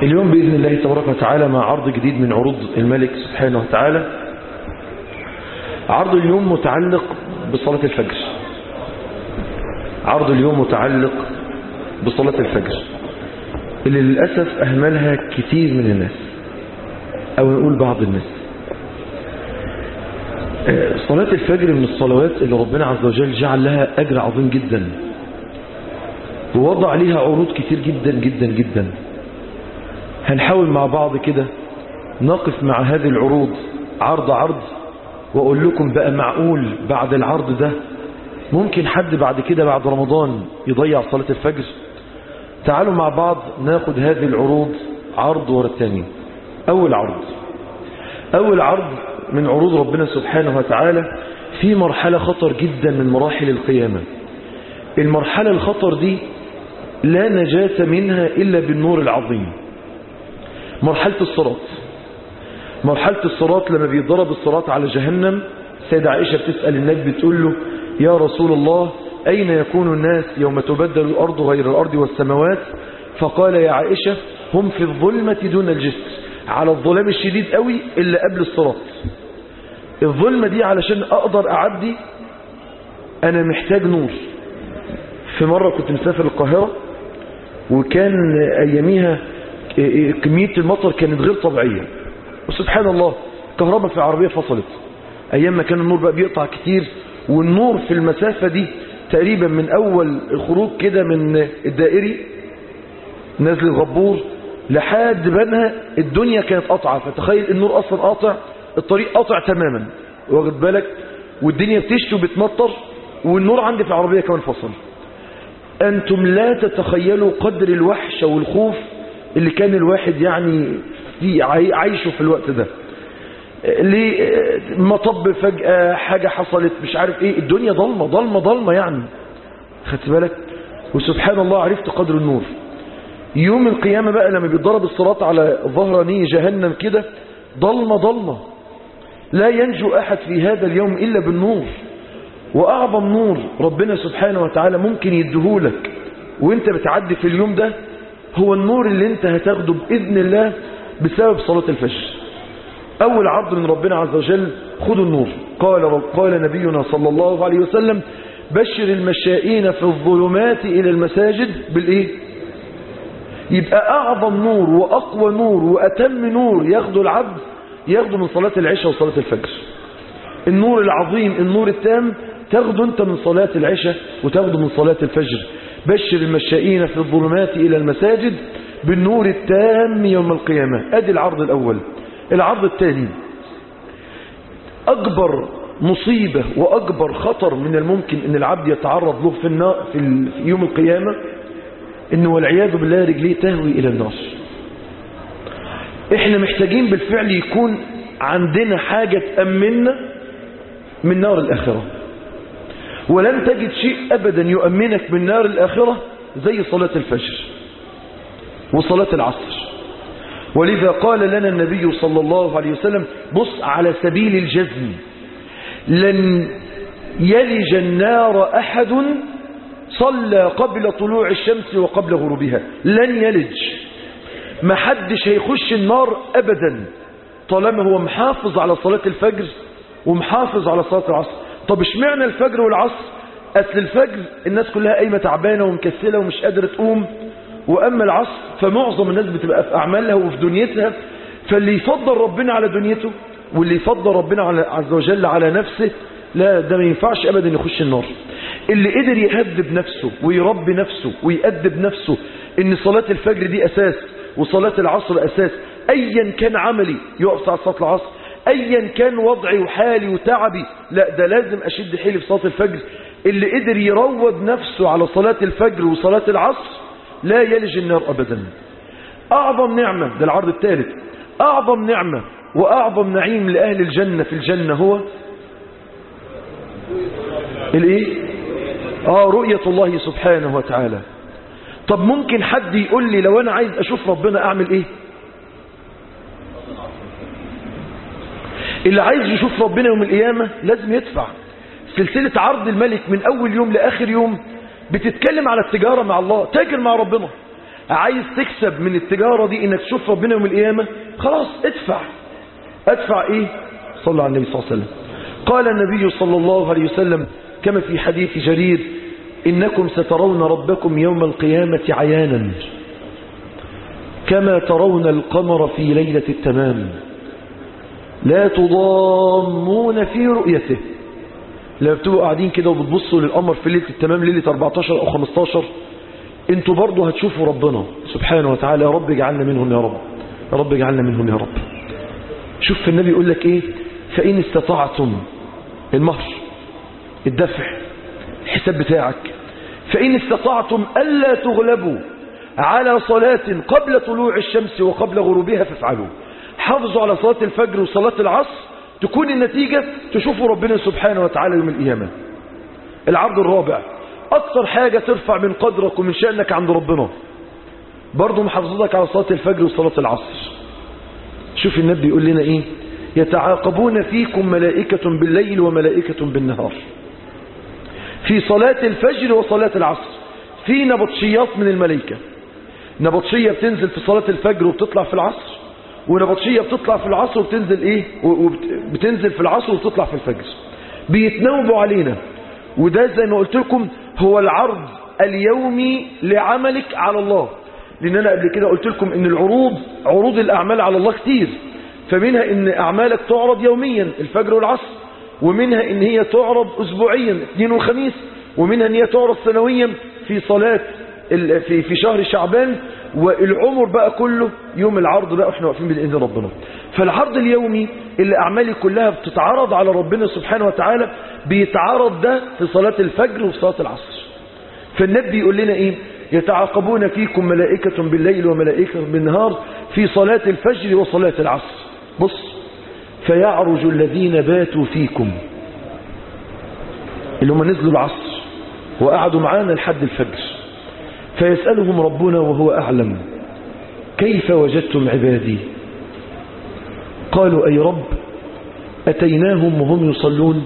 اليوم بإذن الله تبارك وتعالى مع عرض جديد من عروض الملك سبحانه وتعالى عرض اليوم متعلق بصلاة الفجر عرض اليوم متعلق بصلاة الفجر اللي للأسف أهملها كتير من الناس أو نقول بعض الناس صلاة الفجر من الصلوات اللي ربنا عز وجل جعل لها أجر عظيم جدا ووضع ليها عروض كتير جدا جدا جدا هنحاول مع بعض كده نقف مع هذه العروض عرض عرض وأقول لكم بقى معقول بعد العرض ده ممكن حد بعد كده بعد رمضان يضيع صلاة الفجر تعالوا مع بعض ناخد هذه العروض عرض ورا الثاني أول عرض أول عرض من عروض ربنا سبحانه وتعالى في مرحلة خطر جدا من مراحل القيامة المرحلة الخطر دي لا نجاة منها إلا بالنور العظيم مرحلة الصراط مرحلة الصراط لما بيضرب الصراط على جهنم سيدة عائشة بتسأل النبي بتقول له يا رسول الله أين يكون الناس يوم تبدل الأرض غير الأرض والسماوات فقال يا عائشة هم في الظلمة دون الجسر على الظلام الشديد قوي اللي قبل الصراط الظلمة دي علشان أقدر أعدي أنا محتاج نور في مرة كنت مسافر القاهرة وكان أياميها كمية المطر كانت غير طبيعية وسبحان الله كهرباء في العربية فصلت أيام ما كان النور بقى بيقطع كتير والنور في المسافة دي تقريبا من أول الخروج كده من الدائري نازل الغبور لحد بنها الدنيا كانت قطعة فتخيل النور أصلا قاطع الطريق قاطع تماما واخد بالك والدنيا بتشتي وبتمطر والنور عندي في العربية كمان فصل أنتم لا تتخيلوا قدر الوحشة والخوف اللي كان الواحد يعني في عايشه في الوقت ده ليه مطب فجأة حاجة حصلت مش عارف ايه الدنيا ضلمة ضلمة ضلمة يعني خدت بالك وسبحان الله عرفت قدر النور يوم القيامة بقى لما بيضرب الصراط على ظهراني جهنم كده ضلمة ضلمة لا ينجو أحد في هذا اليوم إلا بالنور وأعظم نور ربنا سبحانه وتعالى ممكن يديهولك وانت بتعدي في اليوم ده هو النور اللي انت هتاخده بإذن الله بسبب صلاة الفجر أول عرض من ربنا عز وجل خذوا النور قال, قال نبينا صلى الله عليه وسلم بشر المشائين في الظلمات إلى المساجد بالإيه يبقى أعظم نور وأقوى نور وأتم نور ياخده العبد ياخده من صلاة العشاء وصلاة الفجر النور العظيم النور التام تاخده أنت من صلاة العشاء وتاخده من صلاة الفجر بشر المشائين في الظلمات إلى المساجد بالنور التام يوم القيامة أدي العرض الأول العرض الثاني أكبر مصيبة وأكبر خطر من الممكن أن العبد يتعرض له في, النار في يوم القيامة أنه والعياذ بالله رجليه تهوي إلى النار إحنا محتاجين بالفعل يكون عندنا حاجة تأمننا من نار الآخرة ولن تجد شيء أبدا يؤمنك من نار الآخرة زي صلاة الفجر وصلاة العصر ولذا قال لنا النبي صلى الله عليه وسلم بص على سبيل الجزم لن يلج النار أحد صلى قبل طلوع الشمس وقبل غروبها لن يلج ما حدش هيخش النار أبدا طالما هو محافظ على صلاة الفجر ومحافظ على صلاة العصر طب اشمعنى الفجر والعصر أصل الفجر الناس كلها قايمة تعبانة ومكسلة ومش قادرة تقوم وأما العصر فمعظم الناس بتبقى في أعمالها وفي دنيتها فاللي يفضل ربنا على دنيته واللي يفضل ربنا على عز وجل على نفسه لا ده ما ينفعش أبدا يخش النار اللي قدر يهذب نفسه ويربي نفسه ويأدب نفسه ان صلاة الفجر دي أساس وصلاة العصر أساس أيا كان عملي يقف على صلاة العصر أيا كان وضعي وحالي وتعبي لا ده لازم أشد حيلي في صلاة الفجر اللي قدر يروض نفسه على صلاة الفجر وصلاة العصر لا يلج النار أبدا أعظم نعمة ده العرض الثالث أعظم نعمة وأعظم نعيم لأهل الجنة في الجنة هو الايه اه رؤية الله سبحانه وتعالى طب ممكن حد يقول لي لو انا عايز اشوف ربنا اعمل ايه اللي عايز يشوف ربنا يوم القيامة لازم يدفع سلسلة عرض الملك من اول يوم لاخر يوم بتتكلم على التجارة مع الله تاجر مع ربنا عايز تكسب من التجارة دي انك تشوف ربنا يوم القيامة خلاص ادفع ادفع ايه صلى على النبي صلى الله عليه وسلم قال النبي صلى الله عليه وسلم كما في حديث جرير إنكم سترون ربكم يوم القيامة عيانا كما ترون القمر في ليلة التمام لا تضامون في رؤيته لما بتبقوا قاعدين كده وبتبصوا للقمر في ليلة التمام ليلة 14 أو 15 انتوا برضه هتشوفوا ربنا سبحانه وتعالى يا رب اجعلنا منهم يا رب يا رب اجعلنا منهم يا رب شوف النبي يقول لك ايه فإن استطعتم المهر الدفع الحساب بتاعك فإن استطعتم ألا تغلبوا على صلاة قبل طلوع الشمس وقبل غروبها فافعلوا حافظوا على صلاة الفجر وصلاة العصر تكون النتيجة تشوفوا ربنا سبحانه وتعالى يوم القيامة العبد الرابع أكثر حاجة ترفع من قدرك ومن شأنك عند ربنا برضو محافظتك على صلاة الفجر وصلاة العصر شوف النبي يقول لنا إيه يتعاقبون فيكم ملائكة بالليل وملائكة بالنهار في صلاة الفجر وصلاة العصر في نبطشيات من الملائكة نبطشية بتنزل في صلاة الفجر وبتطلع في العصر ونبطشية بتطلع في العصر وبتنزل ايه بتنزل في العصر وبتطلع في الفجر بيتناوبوا علينا وده زي ما قلت لكم هو العرض اليومي لعملك على الله لان انا قبل كده قلت لكم ان العروض عروض الاعمال على الله كتير فمنها ان اعمالك تعرض يوميا الفجر والعصر ومنها ان هي تعرض اسبوعيا اثنين وخميس ومنها ان هي تعرض سنويا في صلاة في في شهر شعبان والعمر بقى كله يوم العرض بقى احنا واقفين باذن ربنا فالعرض اليومي اللي اعمالي كلها بتتعرض على ربنا سبحانه وتعالى بيتعرض ده في صلاة الفجر وفي صلاة العصر فالنبي يقول لنا ايه يتعاقبون فيكم ملائكة بالليل وملائكة بالنهار في صلاة الفجر وصلاة العصر بص فيعرج الذين باتوا فيكم اللي هم نزلوا العصر وقعدوا معانا لحد الفجر فيسألهم ربنا وهو أعلم كيف وجدتم عبادي قالوا أي رب أتيناهم وهم يصلون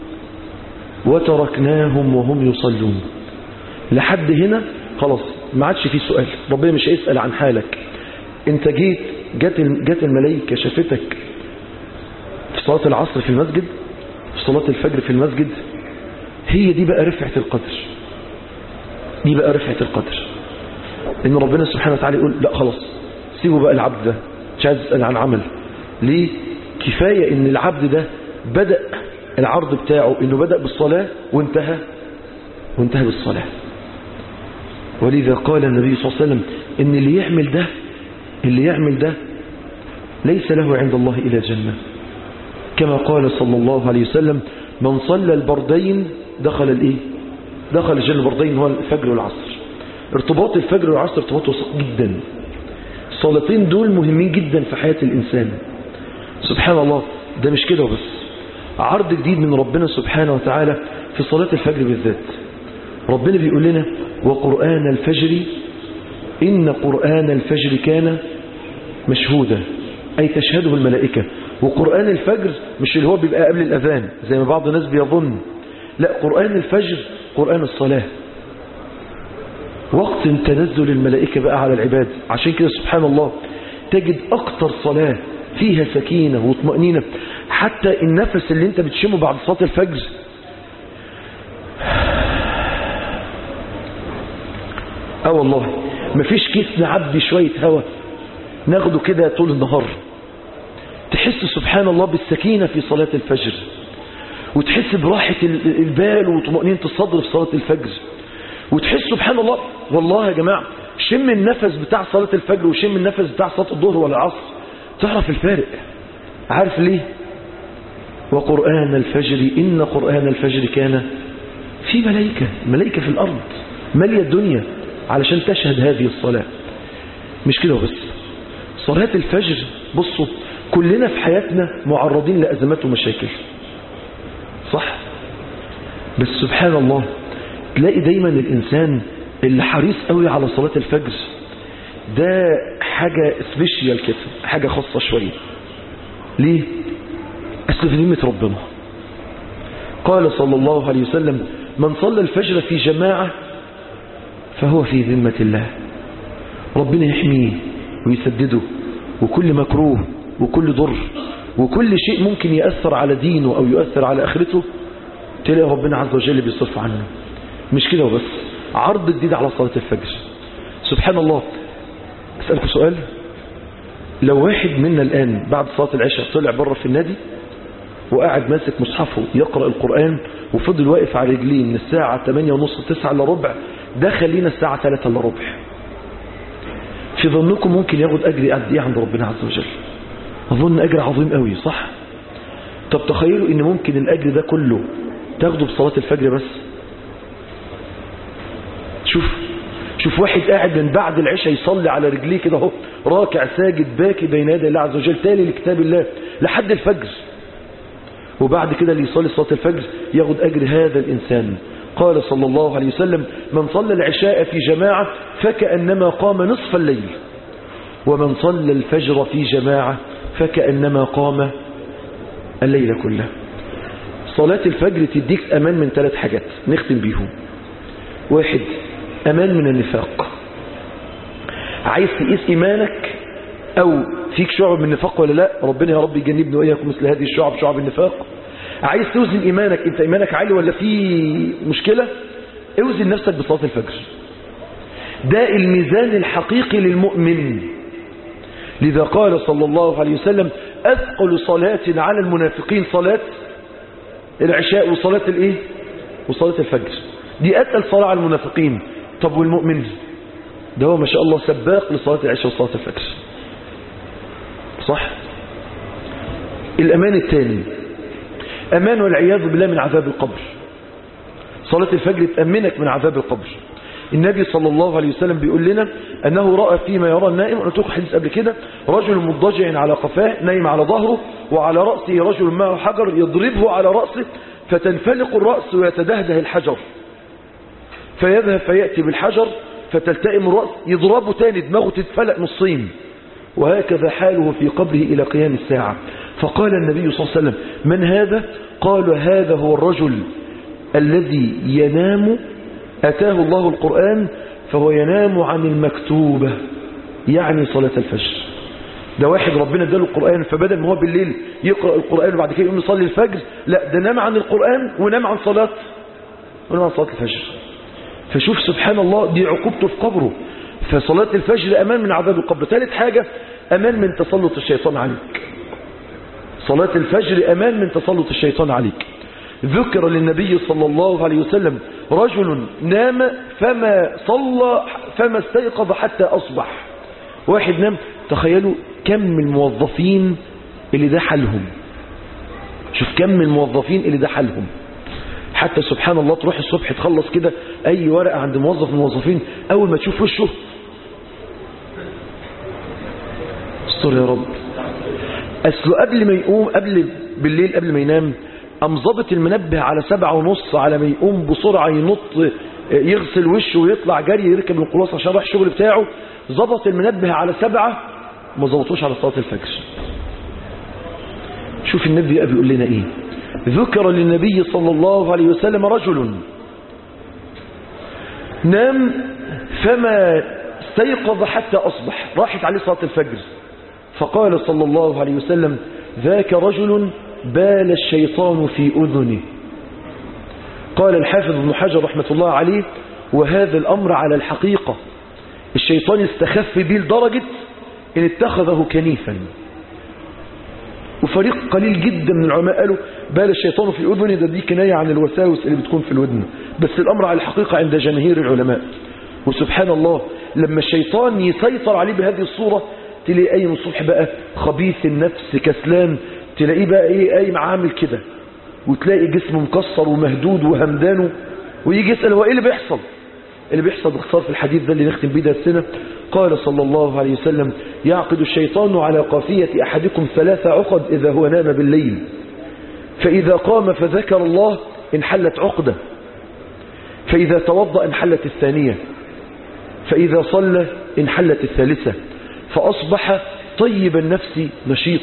وتركناهم وهم يصلون لحد هنا خلاص ما عادش فيه سؤال ربنا مش هيسأل عن حالك انت جيت جت جت الملائكة شافتك في صلاة العصر في المسجد في صلاة الفجر في المسجد هي دي بقى رفعة القدر دي بقى رفعة القدر ان ربنا سبحانه وتعالى يقول لا خلاص سيبوا بقى العبد ده مش عايز اسال عن عمل ليه كفاية ان العبد ده بدأ العرض بتاعه انه بدأ بالصلاة وانتهى وانتهى بالصلاة ولذا قال النبي صلى الله عليه وسلم ان اللي يعمل ده اللي يعمل ده ليس له عند الله إلى الجنة كما قال صلى الله عليه وسلم من صلى البردين دخل الايه دخل الجنة البردين هو الفجر والعصر ارتباط الفجر والعصر ارتباط وثيق جدا الصلاتين دول مهمين جدا في حياة الإنسان سبحان الله ده مش كده بس عرض جديد من ربنا سبحانه وتعالى في صلاة الفجر بالذات ربنا بيقول لنا وقرآن الفجر إن قرآن الفجر كان مشهودا أي تشهده الملائكة وقرآن الفجر مش اللي هو بيبقى قبل الأذان زي ما بعض الناس بيظن لا قرآن الفجر قرآن الصلاة وقت تنزل الملائكة بقى على العباد عشان كده سبحان الله تجد أكتر صلاة فيها سكينة وطمأنينة حتى النفس اللي انت بتشمه بعد صلاة الفجر اه والله مفيش كيس نعبي شوية هوا ناخده كده طول النهار تحس سبحان الله بالسكينة في صلاة الفجر وتحس براحة البال وطمأنينة الصدر في صلاة الفجر وتحس سبحان الله والله يا جماعة شم النفس بتاع صلاة الفجر وشم النفس بتاع صلاة الظهر ولا العصر تعرف الفارق عارف ليه وقرآن الفجر إن قرآن الفجر كان في ملائكة ملائكة في الأرض مالية الدنيا علشان تشهد هذه الصلاة مش كده بس صلاة الفجر بصوا كلنا في حياتنا معرضين لأزمات ومشاكل صح بس سبحان الله تلاقي دايما الإنسان اللي حريص قوي على صلاة الفجر ده حاجة سبيشيال كده حاجة خاصة شوية ليه أصل في ذمة ربنا قال صلى الله عليه وسلم من صلى الفجر في جماعة فهو في ذمة الله ربنا يحميه ويسدده وكل مكروه وكل ضر وكل شيء ممكن يأثر على دينه أو يؤثر على آخرته تلاقي ربنا عز وجل بيصرف عنه مش كده وبس عرض جديد على صلاة الفجر سبحان الله أسألكم سؤال لو واحد منا الآن بعد صلاة العشاء طلع بره في النادي وقاعد ماسك مصحفه يقرأ القرآن وفضل واقف على رجليه من الساعة 8 ونص 9 الا ربع دخل لينا الساعة 3 الا ربع في ظنكم ممكن ياخد أجر قد إيه عند ربنا عز وجل أظن أجر عظيم قوي صح طب تخيلوا إن ممكن الأجر ده كله تاخده بصلاة الفجر بس شوف شوف واحد قاعد من بعد العشاء يصلي على رجليه كده اهو راكع ساجد باكي بين يدي الله عز وجل تالي لكتاب الله لحد الفجر وبعد كده اللي يصلي صلاة الفجر ياخد أجر هذا الإنسان قال صلى الله عليه وسلم من صلى العشاء في جماعة فكأنما قام نصف الليل ومن صلى الفجر في جماعة فكأنما قام الليل كله صلاة الفجر تديك أمان من ثلاث حاجات نختم بيهم واحد أمان من النفاق عايز تقيس إيمانك أو فيك شعب من النفاق ولا لا ربنا يا رب يجنبنا وإياكم مثل هذه الشعب شعب النفاق عايز توزن إيمانك أنت إيمانك عالي ولا في مشكلة اوزن نفسك بصلاة الفجر ده الميزان الحقيقي للمؤمن لذا قال صلى الله عليه وسلم أثقل صلاة على المنافقين صلاة العشاء وصلاة الايه وصلاة الفجر دي أتقل صلاة على المنافقين طب والمؤمن ده هو ما شاء الله سباق لصلاة العشاء وصلاة الفجر صح الأمان الثاني أمان والعياذ بالله من عذاب القبر صلاة الفجر تأمنك من عذاب القبر النبي صلى الله عليه وسلم بيقول لنا أنه رأى فيما يرى النائم أنا تقول حديث قبل كده رجل مضجع على قفاه نايم على ظهره وعلى رأسه رجل معه حجر يضربه على رأسه فتنفلق الرأس ويتدهده الحجر فيذهب فيأتي بالحجر فتلتئم الرأس يضربه تاني دماغه تتفلق نصين وهكذا حاله في قبره إلى قيام الساعة فقال النبي صلى الله عليه وسلم من هذا قال هذا هو الرجل الذي ينام أتاه الله القرآن فهو ينام عن المكتوبة يعني صلاة الفجر ده واحد ربنا اداله القرآن فبدل ما هو بالليل يقرأ القرآن وبعد كده يقوم يصلي الفجر لا ده نام عن القرآن ونام عن صلاة ونام عن صلاة الفجر فشوف سبحان الله دي عقوبته في قبره فصلاة الفجر أمان من عذاب القبر ثالث حاجة أمان من تسلط الشيطان عليك صلاة الفجر أمان من تسلط الشيطان عليك ذكر للنبي صلى الله عليه وسلم رجل نام فما صلى فما استيقظ حتى أصبح واحد نام تخيلوا كم الموظفين اللي ده حالهم شوف كم الموظفين اللي ده حالهم حتى سبحان الله تروح الصبح تخلص كده أي ورقة عند موظف من الموظفين أول ما تشوف وشه استر يا رب أصله قبل ما يقوم قبل بالليل قبل ما ينام قام ظابط المنبه على سبعة ونص على ما يقوم بسرعة ينط يغسل وشه ويطلع جري يركب القلاص عشان راح الشغل بتاعه ظبط المنبه على سبعة ما ظبطوش على صلاة الفجر شوف النبي أبي يقول لنا إيه ذكر للنبي صلى الله عليه وسلم رجل نام فما استيقظ حتى أصبح راحت عليه صلاة الفجر فقال صلى الله عليه وسلم ذاك رجل بال الشيطان في أذنه قال الحافظ ابن حجر رحمة الله عليه وهذا الأمر على الحقيقة الشيطان استخف به لدرجة إن اتخذه كنيفا وفريق قليل جدا من العلماء قالوا بال الشيطان في أذنه ده دي كناية عن الوساوس اللي بتكون في الودن بس الأمر على الحقيقة عند جماهير العلماء وسبحان الله لما الشيطان يسيطر عليه بهذه الصورة تلاقي أي من الصبح بقى خبيث النفس كسلان تلاقيه بقى ايه قايم عامل كده وتلاقي جسمه مكسر ومهدود وهمدانه ويجي يسأل هو ايه اللي بيحصل اللي بيحصل باختصار في الحديث ده اللي نختم بيه درسنا قال صلى الله عليه وسلم يعقد الشيطان على قافية أحدكم ثلاث عقد إذا هو نام بالليل فإذا قام فذكر الله انحلت عقدة فإذا توضأ انحلت الثانية فإذا صلى انحلت الثالثة فأصبح طيب النفس نشيط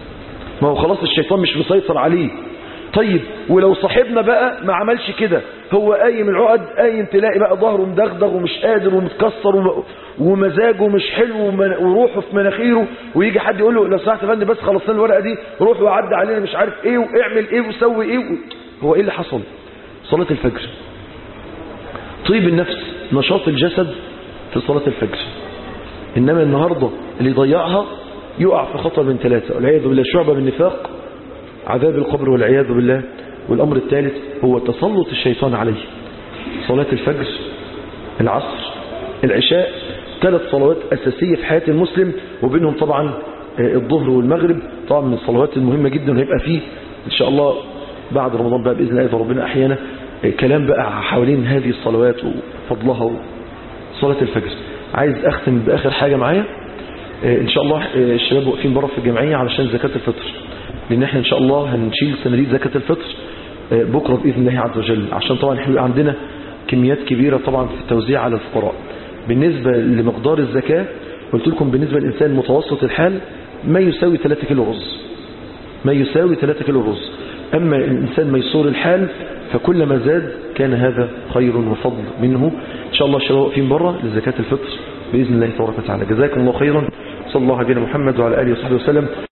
ما هو خلاص الشيطان مش مسيطر عليه طيب ولو صاحبنا بقى ما عملش كده هو قايم العقد قايم تلاقي بقى ظهره مدغدغ ومش قادر ومتكسر وم- ومزاجه مش حلو ومن- وروحه في مناخيره ويجي حد يقول له لو سمحت يا فندم بس خلصنا الورقه دي روح وعدي علينا مش عارف ايه واعمل ايه وسوي ايه هو ايه اللي حصل صلاه الفجر طيب النفس نشاط الجسد في صلاه الفجر إنما النهاردة اللي يضيعها يقع في خطر من ثلاثة والعياذ بالله شعبة من نفاق عذاب القبر والعياذ بالله والأمر الثالث هو تسلط الشيطان عليه صلاة الفجر العصر العشاء ثلاث صلوات أساسية في حياة المسلم وبينهم طبعا آه، الظهر والمغرب طبعا من الصلوات المهمة جدا وهيبقى فيه إن شاء الله بعد رمضان بقى بإذن الله إذا ربنا أحيانا آه، كلام بقى حوالين هذه الصلوات وفضلها صلاة الفجر عايز أختم بآخر حاجة معايا آه، إن شاء الله آه، الشباب واقفين بره في الجمعية علشان زكاة الفطر لأن احنا إن شاء الله هنشيل صناديق زكاة الفطر آه، بكرة بإذن الله عز وجل عشان طبعا احنا بيبقى عندنا كميات كبيرة طبعا في التوزيع على الفقراء بالنسبة لمقدار الزكاة قلت لكم بالنسبة للإنسان متوسط الحال ما يساوي 3 كيلو رز ما يساوي 3 كيلو رز أما الإنسان ميسور الحال فكلما زاد كان هذا خير وفضل منه إن شاء الله الشباب واقفين بره لزكاة الفطر بإذن الله تبارك وتعالى جزاكم الله خيرا صلى الله على نبينا محمد وعلى آله وصحبه وسلم